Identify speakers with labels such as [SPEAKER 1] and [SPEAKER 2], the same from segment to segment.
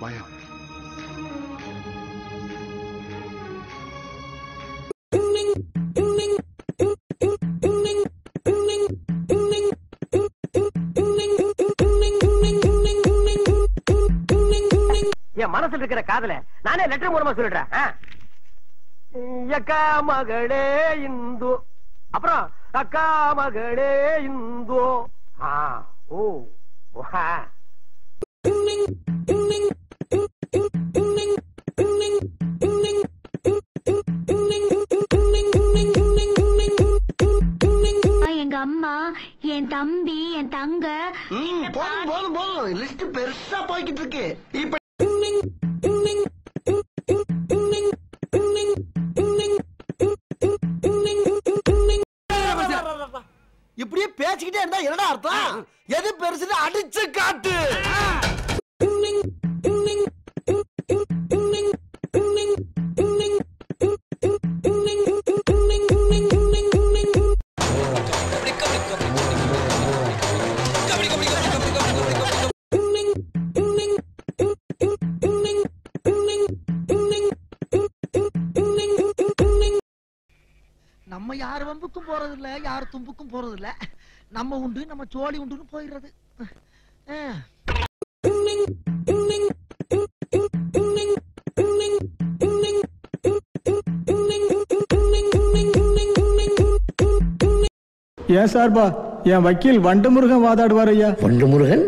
[SPEAKER 1] பயம்
[SPEAKER 2] என் மனசுல இருக்கிற காதல நானே லெட்டர் மூலமா சொல்லிடுறேன் ஆ? அக்கா மகளே இந்து அப்புறம் அக்கா மகளே இந்து ஆ ஓ வா.
[SPEAKER 3] எங்க அம்மா என் தம்பி என் தங்க
[SPEAKER 4] ம், போதும் போதும் போதும் லிஸ்ட் பெருசா போய்கிட்டு இருக்கு இப்ப இப்படியே பேசிக்கிட்டே இருந்தா என்னடா அர்த்தம் எது பெருசுன்னு அடிச்சு காட்டு
[SPEAKER 5] நம்ம யார் வம்புக்கும் போறது இல்ல யார் தும்புக்கும் போறது இல்ல நம்ம உண்டு நம்ம சோழி உண்டுன்னு போயிடுறது அஹ்.
[SPEAKER 6] ஏன் சார்பா என் வக்கீல் வண்டமுருகன் வாதாடுவார் ஐயா
[SPEAKER 4] Bondu Murugan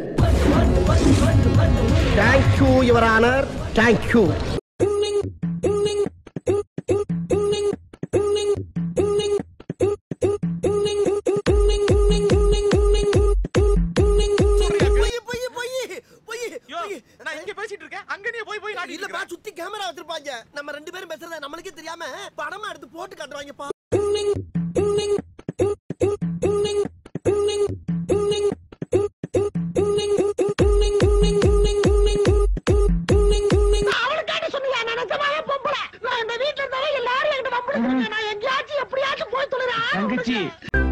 [SPEAKER 4] thank you your honour thank you இல்லப்பா சுத்தி கேமரா வச்சிருப்பாங்க நம்ம ரெண்டு பேரும் பேசுறத நம்மளுக்கே தெரியாம படமா எடுத்து போட்டு காட்டுவாங்கப்பா
[SPEAKER 5] அவளுக்காண்டி சொன்னியா நான் நிஜமாவே பொம்பளை நான் இந்த வீட்டுல இருந்தாலும் எல்லாரும் என்கிட்ட வம்பு நான் எங்கேயாச்சும் எப்படியாச்சும் போய் தொழுறேன்
[SPEAKER 2] தங்கச்சி